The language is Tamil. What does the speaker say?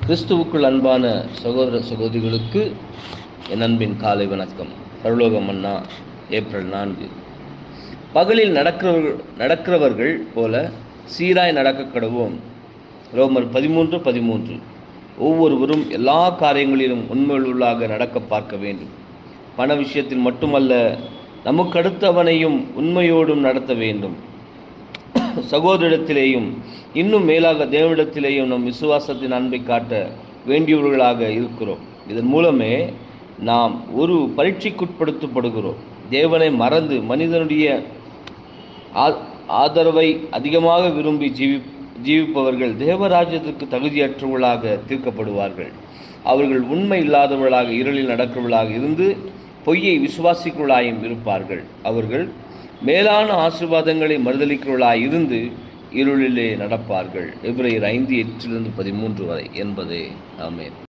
கிறிஸ்துவுக்குள் அன்பான சகோதர சகோதரிகளுக்கு என் அன்பின் காலை வணக்கம் பரலோக மன்னா ஏப்ரல் நான்கு பகலில் நடக்கிறவர்கள் நடக்கிறவர்கள் போல சீராய் நடக்க கடவோம் ரோமர் பதிமூன்று பதிமூன்று ஒவ்வொருவரும் எல்லா காரியங்களிலும் உண்மையுள்ளாக நடக்க பார்க்க வேண்டும் பண விஷயத்தில் மட்டுமல்ல நமக்கடுத்தவனையும் உண்மையோடும் நடத்த வேண்டும் சகோதரிடத்திலேயும் இன்னும் மேலாக தேவனிடத்திலேயும் நம் விசுவாசத்தின் அன்பை காட்ட வேண்டியவர்களாக இருக்கிறோம் இதன் மூலமே நாம் ஒரு பரீட்சைக்குட்படுத்தப்படுகிறோம் தேவனை மறந்து மனிதனுடைய ஆ- ஆதரவை அதிகமாக விரும்பி ஜீவி ஜீவிப்பவர்கள் தேவராஜ்யத்திற்கு தகுதியற்றவர்களாக தீர்க்கப்படுவார்கள் அவர்கள் உண்மை இல்லாதவர்களாக இருளில் நடக்கிறவர்களாக இருந்து பொய்யை விசுவாசிக்கிறவர்களாயும் இருப்பார்கள் அவர்கள் மேலான ஆசீர்வாதங்களை மறுதளிக்கிறவர்களாய் இருந்து இருளிலே நடப்பார்கள் எபிரேயர் ஐந்து எட்டிலிருந்து பதிமூன்று வரை என்பதே ஆமென்